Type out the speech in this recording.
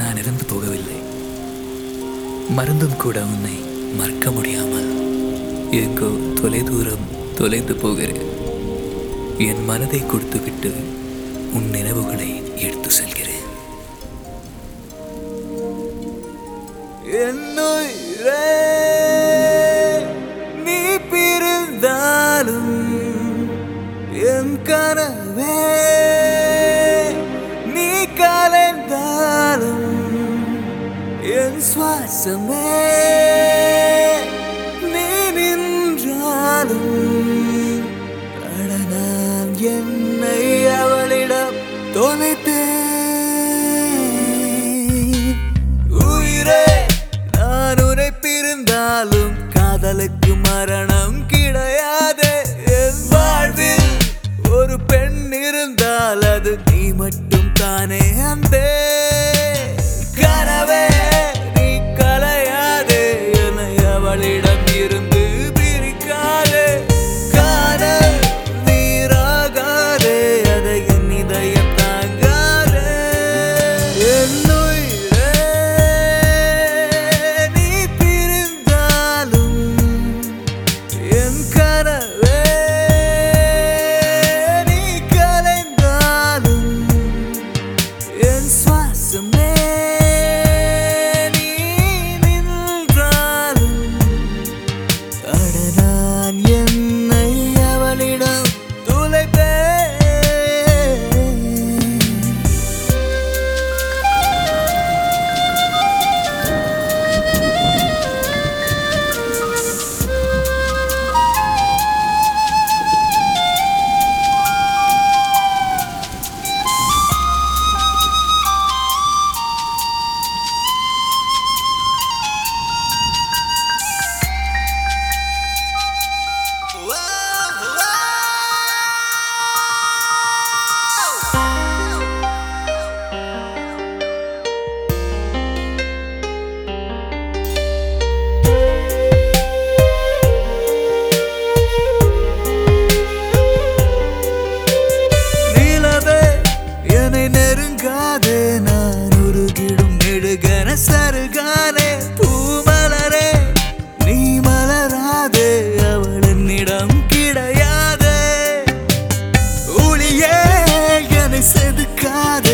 நான் இறந்து போகவில்லை மறந்தும் கூட உன்னை மறக்க முடியாமல் எங்கோ தொலைதூரம் தொலைந்து போகிறேன் என் மனதை கொடுத்துவிட்டு உன் நினைவுகளை எடுத்து செல்கிறேன் என்னுயிரே நீ பிரிந்தாலும் என் கனவே நீ கலைந்தாலும் என் சுவாசமே நீ நின்றாலும் அட நான் என்னை அவளிடம் தொலைத்தேன் உயிரே நான் உரை பிரிந்தாலும் காதலுக்கு மரணம் கிடையாது என் வாழ்வில் ஒரு பெண் இருந்தால் அது நீ மட்டும் தானே அந்த கனவே நீ கலையாதே என்னை அவளிடம் இருந்து பிரிக்காதே காதல் நீராகாதே அதை என் இதயம் தாங்காதே என்னுயிரே நீ பிரிந்தாலும் என் கனவே நீ கலைந்தாலும் என் சுவாசமே நீ நின்றாலும் அட நான் என்னை அவளிடம் துளைத்தேன் நிலவே என்னை நெருங்காதே நான் உருகிடும் நெடுகன சருகானே பூமலரே நீ மலராதே அவள் என்னிடம் கிடையாதே ஒளியே என்னை செதுக்காதே